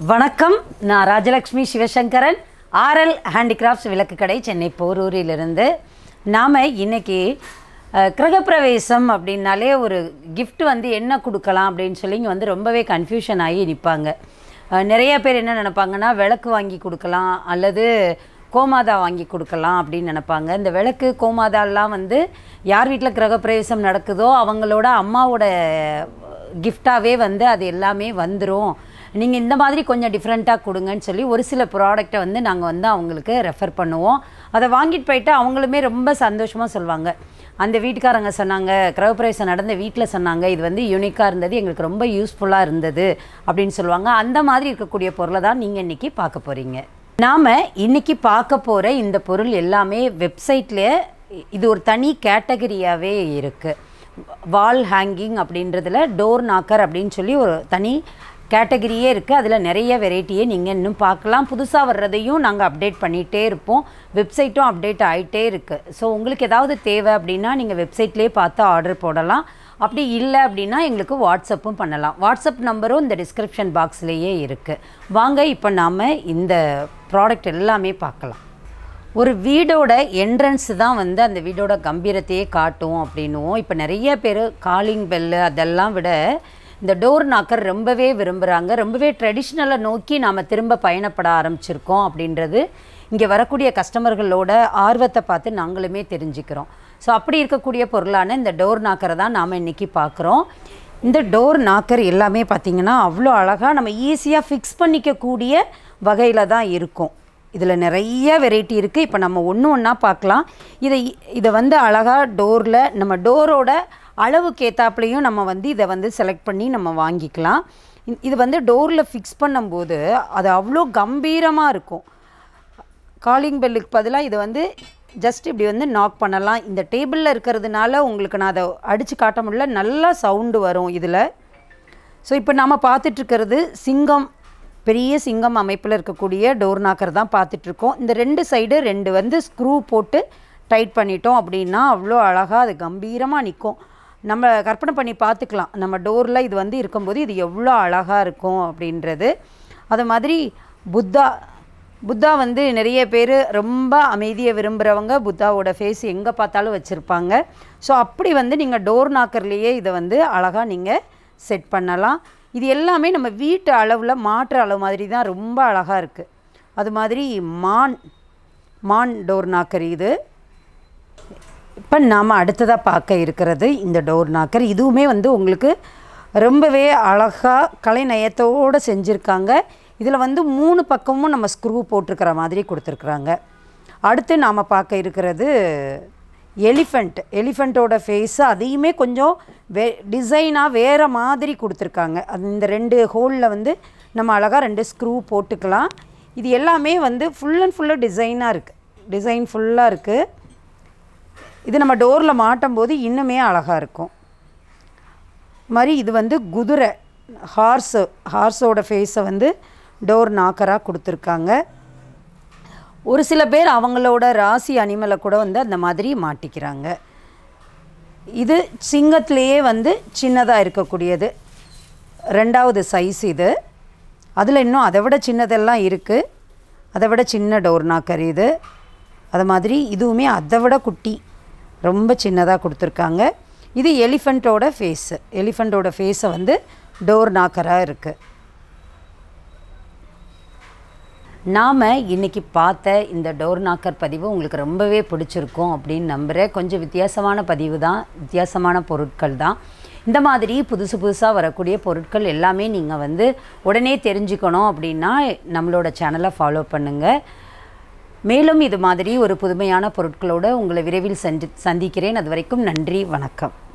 வணக்கம் நான் Rajalakshmi Sivasankaran RL handicrafts விளக்கு கடை சென்னை போரூரிலிருந்து நாம் இன்னைக்கு அஹ், கிரகப்பிரவேசம் அப்படின்னாலே ஒரு gift வந்து என்ன கொடுக்கலாம் அப்படின்னு சொல்லி இங்கே வந்து ரொம்பவே கன்ஃபியூஷன் ஆகி நிற்பாங்க அஹ், நிறைய பேர் என்ன நினைப்பாங்கன்னா விளக்கு வாங்கி கொடுக்கலாம் அல்லது கோமாதா வாங்கி கொடுக்கலாம் அப்படின்னு நினைப்பாங்க இந்த விளக்கு கோமாதாலாம் வந்து யார் வீட்டில் கிரகப்பிரவேசம் நடக்குதோ அவங்களோட அம்மாவோட கிஃப்டாகவே வந்து அது எல்லாமே வந்துடும் நீங்கள் இந்த மாதிரி கொஞ்சம் டிஃப்ரெண்ட்டாக கொடுங்கன்னு சொல்லி ஒரு சில ப்ராடக்ட்டை வந்து நாங்கள் வந்து அவங்களுக்கு ரெஃபர் பண்ணுவோம் அதை வாங்கிட்டு போயிட்டு அவங்களுமே ரொம்ப சந்தோஷமாக சொல்லுவாங்க அந்த வீட்டுக்காரங்க சொன்னாங்க கிரகப்பிரவேசம் நடந்த வீட்டில் சொன்னாங்க இது வந்து யூனிக்காக இருந்தது எங்களுக்கு ரொம்ப யூஸ்ஃபுல்லாக இருந்தது அப்படின்னு சொல்லுவாங்க அந்த மாதிரி இருக்கக்கூடிய பொருளை தான் நீங்கள் இன்றைக்கி பார்க்க போகிறீங்க நாம் இன்னைக்கு பார்க்க போகிற இந்த பொருள் எல்லாமே வெப்சைட்லேயே இது ஒரு தனி கேட்டகரியாகவே இருக்குது வால் ஹேங்கிங் அப்படின்றதுல டோர் நாக்கர் அப்படின்னு சொல்லி ஒரு தனி கேட்டகரியே இருக்குது அதில் நிறைய வெரைட்டியே நீங்கள் இன்னும் பார்க்கலாம் புதுசாக வர்றதையும் நாங்கள் அப்டேட் பண்ணிகிட்டே இருப்போம் வெப்சைட்டும் அப்டேட் ஆகிட்டே இருக்குது ஸோ உங்களுக்கு ஏதாவது தேவை அப்படின்னா நீங்கள் வெப்சைட்லேயே பார்த்து ஆர்டர் போடலாம் அப்படி இல்லை அப்படின்னா எங்களுக்கு வாட்ஸ்அப்பும் பண்ணலாம் வாட்ஸ்அப் நம்பரும் இந்த டிஸ்கிரிப்ஷன் பாக்ஸ்லேயே இருக்குது வாங்க இப்போ நாம் இந்த ப்ராடக்ட் எல்லாமே பார்க்கலாம் ஒரு வீடோட என்ட்ரன்ஸ் தான் வந்து அந்த வீடோட கம்பீரத்தையே காட்டும் அப்படின்னுவோம் இப்போ நிறைய பேர் காலிங் பெல்லு அதெல்லாம் விட இந்த டோர் நாக்கர் ரொம்பவே விரும்புகிறாங்க ரொம்பவே ட்ரெடிஷ்னலை நோக்கி நாம் திரும்ப பயணப்பட ஆரம்பிச்சிருக்கோம் அப்படின்றது இங்கே வரக்கூடிய கஸ்டமர்களோட ஆர்வத்தை பார்த்து நாங்களுமே தெரிஞ்சுக்கிறோம் ஸோ அப்படி இருக்கக்கூடிய பொருளான இந்த டோர் நாக்கரை தான் நாம் இன்றைக்கி பார்க்குறோம் இந்த டோர் நாக்கர் எல்லாமே பார்த்திங்கன்னா அவ்வளோ அழகாக நம்ம ஈஸியாக ஃபிக்ஸ் பண்ணிக்கக்கூடிய வகையில் தான் இருக்கும் இதில் நிறைய வெரைட்டி இருக்குது இப்போ நம்ம ஒன்று ஒன்றா பார்க்கலாம் இதை இதை வந்து அழகாக டோரில் நம்ம டோரோட அளவுக்கு ஏத்தாப்புலையும் நம்ம வந்து இதை வந்து செலக்ட் பண்ணி நம்ம வாங்கிக்கலாம் இ- இது வந்து டோரில் ஃபிக்ஸ் பண்ணும்போது அது அவ்வளோ கம்பீரமாக இருக்கும் காலிங் பெல்லுக்கு பதிலாக இதை வந்து ஜஸ்ட் இப்படி வந்து நாக் பண்ணலாம் இந்த டேபிளில் இருக்கிறதுனால உங்களுக்கு நான் அதை அடித்து காட்ட முடியல நல்லா சவுண்டு வரும் இதில் ஸோ இப்போ நம்ம பார்த்துட்ருக்கிறது சிங்கம் பெரிய சிங்கம் அமைப்பில் இருக்கக்கூடிய டோர் நாக்கர் தான் பார்த்துட்ருக்கோம் இந்த ரெண்டு சைடு ரெண்டு வந்து ஸ்க்ரூ போட்டு டைட் பண்ணிட்டோம் அப்படின்னா அவ்வளோ அழகாக அது கம்பீரமாக நிற்கும் நம்ம கற்பனை பண்ணி பார்த்துக்கலாம் நம்ம டோரில் இது வந்து இருக்கும்போது இது எவ்வளோ அழகாக இருக்கும் அப்படின்றது அது மாதிரி புத்தா புத்தா வந்து நிறைய பேர் ரொம்ப அமைதியை விரும்புகிறவங்க புத்தாவோட ஃபேஸ் எங்கே பார்த்தாலும் வச்சுருப்பாங்க ஸோ அப்படி வந்து நீங்கள் டோர் நாக்கர்லேயே இதை வந்து அழகாக நீங்கள் செட் பண்ணலாம் இது எல்லாமே நம்ம வீட்டு அளவில் மாற்று அளவு மாதிரி தான் ரொம்ப அழகாக இருக்குது அது மாதிரி மான் மான் டோர் நாக்கர் இது இப்போ நாம் அடுத்ததாக பார்க்க இருக்கிறது இந்த டோர் நாக்கர் இதுவுமே வந்து உங்களுக்கு ரொம்பவே அழகாக கலைநயத்தோடு செஞ்சுருக்காங்க இதில் வந்து மூணு பக்கமும் நம்ம ஸ்க்ரூ போட்டிருக்கிற மாதிரி கொடுத்துருக்குறாங்க அடுத்து நாம் பார்க்க இருக்கிறது எலிஃபண்ட் எலிஃபண்ட்டோட ஃபேஸு அதையுமே கொஞ்சம் வே டிசைனாக வேறு மாதிரி கொடுத்துருக்காங்க அது இந்த ரெண்டு ஹோலில் வந்து நம்ம அழகாக ரெண்டு ஸ்க்ரூ போட்டுக்கலாம் இது எல்லாமே வந்து ஃபுல் அண்ட் ஃபுல்லாக டிசைனாக இருக்குது டிசைன் ஃபுல்லாக இருக்குது இது நம்ம டோரில் மாட்டும் போது இன்னுமே அழகாக இருக்கும் மாதிரி இது வந்து குதிரை ஹார்ஸு ஹார்ஸோட ஃபேஸை வந்து டோர் நாக்கராக கொடுத்துருக்காங்க ஒரு சில பேர் அவங்களோட ராசி அனிமலை கூட வந்து அந்த மாதிரி மாட்டிக்கிறாங்க இது சிங்கத்திலேயே வந்து சின்னதாக இருக்கக்கூடியது ரெண்டாவது சைஸ் இது அதில் இன்னும் அதை விட சின்னதெல்லாம் இருக்குது அதை விட சின்ன டோர் நாக்கர் இது அது மாதிரி இதுவுமே அதை விட குட்டி ரொம்ப சின்னதாக கொடுத்துருக்காங்க இது எலிஃபண்ட்டோட ஃபேஸு எலிஃபண்ட்டோட ஃபேஸை வந்து டோர் நாக்கராக இருக்குது நாம் இன்னைக்கு பார்த்த இந்த டோர் நாக்கர் பதிவு உங்களுக்கு ரொம்பவே பிடிச்சிருக்கும் அப்படின்னு நம்புகிறேன் கொஞ்சம் வித்தியாசமான பதிவு தான் வித்தியாசமான பொருட்கள் தான் இந்த மாதிரி புதுசு புதுசாக வரக்கூடிய பொருட்கள் எல்லாமே நீங்கள் வந்து உடனே தெரிஞ்சுக்கணும் அப்படின்னா நம்மளோட சேனலை ஃபாலோ பண்ணுங்கள் மேலும் இது மாதிரி ஒரு புதுமையான பொருட்களோடு உங்களை விரைவில் சந்தி சந்திக்கிறேன் அது வரைக்கும் நன்றி வணக்கம்